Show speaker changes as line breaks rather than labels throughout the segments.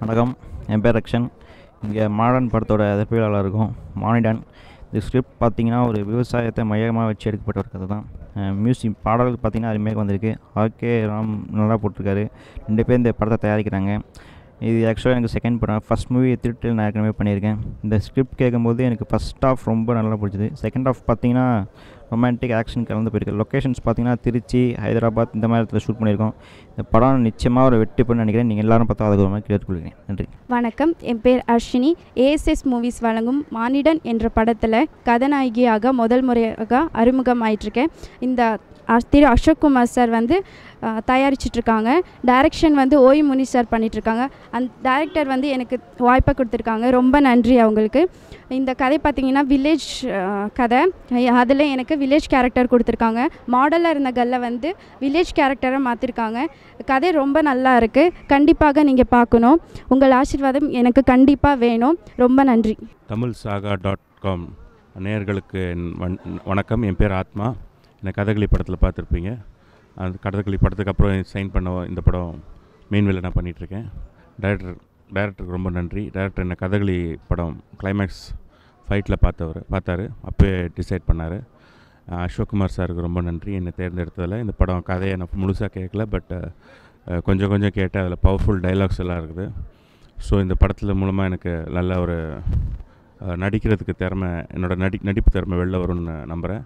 வணக்கம் என் பேர் ரக்ஷன் இங்கே மாடர்ன் படத்தோட எதிர்ப்பாளர் இருக்கும் மானிடன் இந்த ஸ்கிரிப்ட் பார்த்தீங்கன்னா ஒரு விவசாயத்தை மையமாக வச்சு எடுக்கப்பட்ட ஒரு கதை தான் மியூசிக் பாடல்கள் பார்த்தீங்கன்னா அருமையாக வந்திருக்கு ஆர்கே ராம் நல்லா போட்டிருக்காரு ரெண்டு பேர் இந்த படத்தை தயாரிக்கிறாங்க இது ஆக்சுவலாக எனக்கு செகண்ட் படம் ஃபஸ்ட் மூவி திருட்டில் நான் ஏற்கனவே பண்ணியிருக்கேன் இந்த ஸ்கிரிப்ட் கேட்கும்போது எனக்கு ஃபஸ்ட் ஆஃப் ரொம்ப நல்லா பிடிச்சது செகண்ட் ஆஃப் பார்த்தீங்கன்னா ரொமான்டிக் ஆக்ஷன் கலந்து போயிருக்கு லொக்கேஷன்ஸ் பார்த்தீங்கன்னா திருச்சி ஹைதராபாத் இந்த மாதிரி இடத்துல ஷூட் பண்ணியிருக்கோம் இந்த படம் நிச்சயமாக ஒரு வெற்றி பண்ணு நினைக்கிறேன் நீங்கள் எல்லாரும் பார்த்தா அதுக்கு ஒரு மாதிரி கேட்டுக்கொள்கிறேன் நன்றி
வணக்கம் என் பேர் அர்ஷினி ஏஎஸ்எஸ் மூவிஸ் வழங்கும் மானிடன் என்ற படத்தில் கதாநாயகியாக முதல் முறையாக அறிமுகமாயிட்டிருக்கேன் இந்த அ- திரு அசோக்குமார் சார் வந்து அஹ், தயாரிச்சிட்ருக்காங்க டைரக்ஷன் வந்து ஓய் முனி சார் பண்ணிகிட்ருக்காங்க அந்த டைரக்டர் வந்து எனக்கு வாய்ப்பை கொடுத்துருக்காங்க ரொம்ப நன்றி அவங்களுக்கு இந்த கதை பார்த்தீங்கன்னா வில்லேஜ் கதை அதில் எனக்கு வில்லேஜ் கேரக்டர் கொடுத்துருக்காங்க மாடலாக இருந்த கல்லை வந்து வில்லேஜ் கேரக்டரை மாற்றிருக்காங்க கதை ரொம்ப நல்லா இருக்குது கண்டிப்பாக நீங்கள் பார்க்கணும் உங்கள் ஆசீர்வாதம் எனக்கு கண்டிப்பாக வேணும் ரொம்ப நன்றி
தமிழ் சாகா டாட் காம் நேயர்களுக்கு என் வண- வணக்கம் என் பேர் ஆத்மா என்னை கதகளி படத்தில் பார்த்துருப்பீங்க அந்த கதகளி படத்துக்கு அப்புறம் சைன் பண்ண இந்த படம் மெயின் வேலை நான் பண்ணிகிட்ருக்கேன் டைரக்டர் டைரக்டருக்கு ரொம்ப நன்றி டைரக்டர் என்னை கதகளி படம் கிளைமேக்ஸ் ஃபைட்டில் பார்த்தவர் பார்த்தாரு அப்போயே டிசைட் பண்ணார் அசோக்குமார் சாருக்கு ரொம்ப நன்றி என்னை தேர்ந்தெடுத்ததில் இந்த படம் கதையை நான் முழுசாக கேட்கல பட் கொஞ்சம் கொஞ்சம் கேட்டு அதில் பவர்ஃபுல் டைலாக்ஸ் எல்லாம் இருக்குது ஸோ இந்த படத்தில் மூலமாக எனக்கு நல்ல ஒரு அஹ், நடிக்கிறதுக்கு திறமை என்னோட நடி நடிப்பு திறமை வெளில வரும்னு நம்புகிறேன்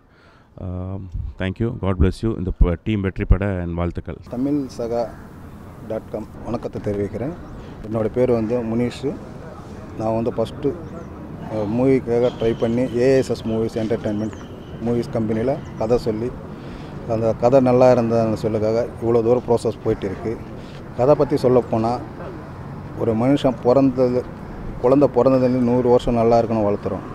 தேங்க்யூ காட் bless யூ இந்த டீம் வெற்றி பெற என் வாழ்த்துக்கள்
தமிழ் சகா டாட் காம் வணக்கத்தை தெரிவிக்கிறேன் என்னோடய பேர் வந்து முனீஷ் நான் வந்து ஃபஸ்ட்டு மூவிக்காக ட்ரை பண்ணி ஏஎஸ்எஸ் மூவிஸ் என்டர்டெயின்மெண்ட் மூவிஸ் கம்பெனியில் கதை சொல்லி அந்த கதை நல்லா இருந்ததுன்னு சொல்லுக்காக இவ்வளோ தூரம் ப்ராசஸ் போயிட்டு இருக்குது கதை பற்றி சொல்லப்போனால் ஒரு மனுஷன் பிறந்தது குழந்த பிறந்ததுலேருந்து நூறு வருஷம் நல்லா இருக்கணும் வளர்த்துறோம்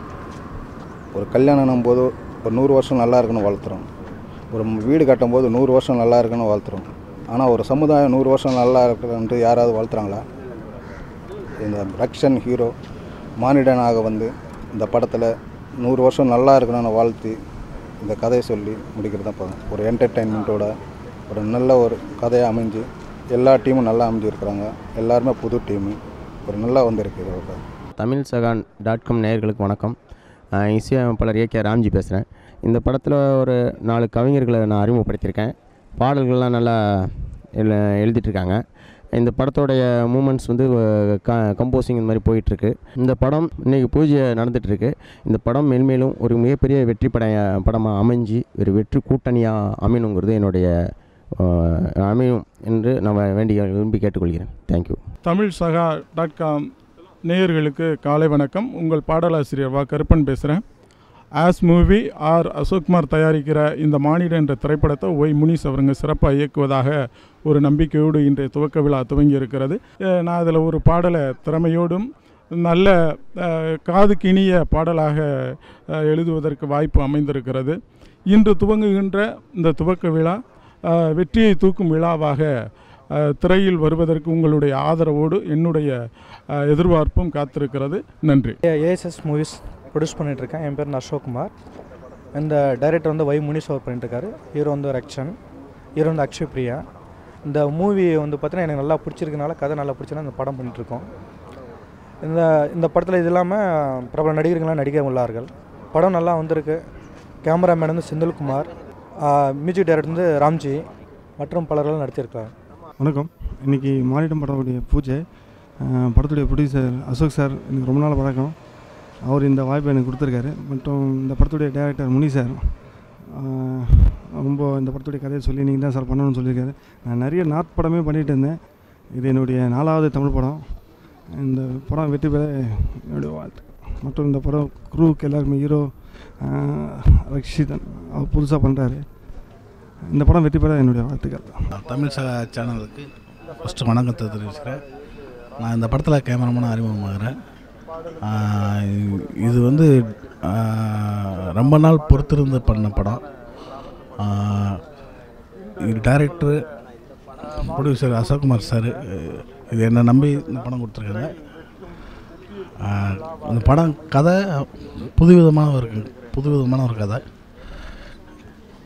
ஒரு கல்யாணம் போது ஒரு நூறு வருஷம் நல்லா இருக்கணும் வளர்த்துறோம் ஒரு வீடு கட்டும்போது நூறு வருஷம் நல்லா இருக்கணும் வளர்த்துறோம் ஆனால் ஒரு சமுதாயம் நூறு வருஷம் நல்லா இருக்கணுன்ட்டு யாராவது வளர்த்துறாங்களா இந்த ரக்ஷன் ஹீரோ மானிடனாக வந்து இந்த படத்தில் நூறு வருஷம் நல்லா இருக்கணும்னு வாழ்த்தி இந்த கதையை சொல்லி முடிக்கிறது தான் படம் ஒரு என்டர்டெயின்மெண்ட்டோட ஒரு நல்ல ஒரு கதையை அமைஞ்சு எல்லா டீமும் நல்லா அமைஞ்சிருக்கிறாங்க எல்லாருமே புது டீமு ஒரு நல்லா வந்திருக்கு இதோட
தமிழ் சகான் டாட் காம் நேயர்களுக்கு வணக்கம் அஹ் இசையமைப்பாளர் ஏகே ராம்ஜி பேசுகிறேன் இந்த படத்தில் ஒரு நாலு கவிஞர்களை நான் அறிமுகப்படுத்தியிருக்கேன் பாடல்கள்லாம் நல்லா எழு எழுதிட்டுருக்காங்க இந்த படத்தோடைய மூமெண்ட்ஸ் வந்து க கம்போசிங் இந்த மாதிரி போயிட்டுருக்கு இந்த படம் இன்றைக்கி பூஜை நடந்துகிட்ருக்கு இந்த படம் மென்மேலும் ஒரு மிகப்பெரிய வெற்றி பட படமாக அமைஞ்சு ஒரு வெற்றி கூட்டணியாக அமையணுங்கிறது என்னுடைய அஹ், அமையும் என்று நான் வேண்டி விரும்பி கேட்டுக்கொள்கிறேன் தேங்க்யூ
தமிழ் சகா டாட் காம் நேயர்களுக்கு காலை வணக்கம் உங்கள் பாடலாசிரியர் வா கருப்பன் பேசுகிறேன் ஆஸ் மூவி ஆர் அசோக்குமார் தயாரிக்கிற இந்த மானிட என்ற திரைப்படத்தை ஒய் முனிஸ் அவருங்க சிறப்பாக இயக்குவதாக ஒரு நம்பிக்கையோடு இன்றைய துவக்க விழா துவங்கி இருக்கிறது அஹ் நான் அதில் ஒரு பாடலை திறமையோடும் நல்ல அஹ், காதுக்கு இனிய பாடலாக அஹ், எழுதுவதற்கு வாய்ப்பு அமைந்திருக்கிறது இன்று துவங்குகின்ற இந்த துவக்க விழா அஹ், வெற்றியை தூக்கும் விழாவாக அஹ், திரையில் வருவதற்கு உங்களுடைய ஆதரவோடு என்னுடைய அஹ், எதிர்பார்ப்பும் காத்திருக்கிறது நன்றி
ஏஎஸ்எஸ் மூவிஸ் ப்ரொடியூஸ் பண்ணிகிட்ருக்கேன் என் பேர் அசோக்குமார் இந்த டைரக்டர் வந்து வை முனிஸ் ஒர்க் பண்ணிட்டுருக்காரு ஹீரோ வந்து ரக்ஷன் ஹீரோ வந்து அக்ஷய் பிரியா இந்த மூவி வந்து பார்த்தீங்கன்னா எனக்கு நல்லா பிடிச்சிருக்கனால கதை நல்லா பிடிச்சனால இந்த படம் பண்ணிட்டுருக்கோம் இந்த இந்த படத்தில் இது இல்லாமல் பிரபல நடிகர்கள்லாம் நடிக்க உள்ளார்கள் படம் நல்லா வந்திருக்கு கேமராமேன் வந்து செந்தில்குமார் மியூசிக் டைரக்டர் வந்து ராம்ஜி மற்றும் பலர்களும் நடிச்சிருக்காங்க
வணக்கம் இன்றைக்கி மானிடம் படத்துடைய பூஜை அஹ் படத்துடைய ப்ரொடியூசர் அசோக் சார் எனக்கு ரொம்ப நாள் பழக்கம் அவர் இந்த வாய்ப்பை எனக்கு கொடுத்துருக்காரு மற்றும் இந்த படத்துடைய டைரக்டர் முனி சார் அஹ் ரொம்ப இந்த படத்துடைய கதையை சொல்லி நீங்கள் தான் சார் பண்ணணும்னு சொல்லியிருக்காரு நான் நிறைய நார்த் படமே பண்ணிகிட்டு இருந்தேன் இது என்னுடைய நாலாவது தமிழ் படம் இந்த படம் வெற்றி பெற என்னுடைய வாழ்த்து மற்றும் இந்த படம் குரூவுக்கு எல்லாருமே ஹீரோ ரக்ஷிதன் அவர் புதுசாக பண்ணுறாரு இந்த படம் வெற்றி பெற என்னுடைய வாழ்த்துக்கள்
தமிழ் சக சேனலுக்கு ஃபஸ்ட்டு வணக்கத்தை தெரிவிச்சுக்கிறேன் நான் இந்த படத்தில் கேமராமேனாக அறிமுகமாகிறேன் ஆஹ் இது வந்து ஆஹ் ரொம்ப நாள் பொறுத்திருந்து பண்ண படம் ஆஹ் இது டைரக்டரு ப்ரொடியூசர் அசோக்குமார் சார் இது என்னை நம்பி இந்த படம் கொடுத்துருக்காங்க ஆஹ் இந்த படம் கதை புதுவிதமான ஒரு புதுவிதமான ஒரு கதை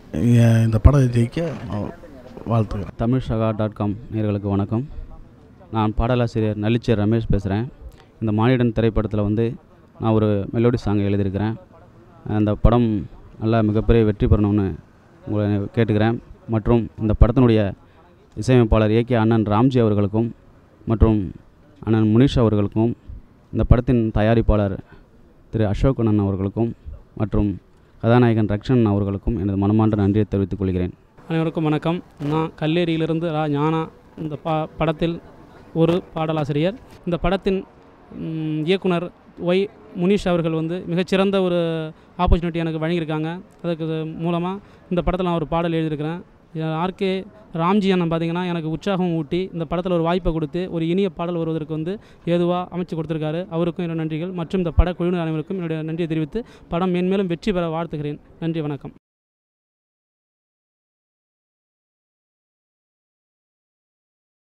இந்த படம் ஜெயிக்க வாழ்த்துக்கிறேன்
தமிழ் சகா டாட் காம் நேர்களுக்கு வணக்கம் நான் பாடலாசிரியர் நலிச்சர் ரமேஷ் பேசுகிறேன் இந்த மானிடன் திரைப்படத்தில் வந்து நான் ஒரு மெலோடி சாங் எழுதியிருக்கிறேன் அந்த படம் நல்லா மிகப்பெரிய வெற்றி பெறணும்னு உங்களை கேட்டுக்கிறேன் மற்றும் இந்த படத்தினுடைய இசையமைப்பாளர் ஏகே அண்ணன் ராம்ஜி அவர்களுக்கும் மற்றும் அண்ணன் முனிஷ் அவர்களுக்கும் இந்த படத்தின் தயாரிப்பாளர் திரு அசோக் அண்ணன் அவர்களுக்கும் மற்றும் கதாநாயகன் ரக்ஷன் அவர்களுக்கும் எனது மனமார்ந்த நன்றியை தெரிவித்துக் கொள்கிறேன்
அனைவருக்கும் வணக்கம் நான் கல்லேரியிலிருந்து ரா ஞானா இந்த பா படத்தில் ஒரு பாடலாசிரியர் இந்த படத்தின் ம், இயக்குனர் ஒய் முனீஷ் அவர்கள் வந்து மிகச்சிறந்த ஒரு ஆப்பர்ச்சுனிட்டி எனக்கு வழங்கியிருக்காங்க அதுக்கு மூலமாக இந்த படத்தில் நான் ஒரு பாடல் எழுதியிருக்கிறேன் ஆர்கே ராம்ஜி அண்ணன் பார்த்தீங்கன்னா எனக்கு உற்சாகம் ஊட்டி இந்த படத்தில் ஒரு வாய்ப்பை கொடுத்து ஒரு இனிய பாடல் வருவதற்கு வந்து ஏதுவாக அமைச்சு கொடுத்துருக்காரு அவருக்கும் என்னோட நன்றிகள் மற்றும் இந்த படக்குழுவினர் அனைவருக்கும் என்னுடைய நன்றியை தெரிவித்து படம் மேன்மேலும் வெற்றி பெற வாழ்த்துகிறேன் நன்றி வணக்கம்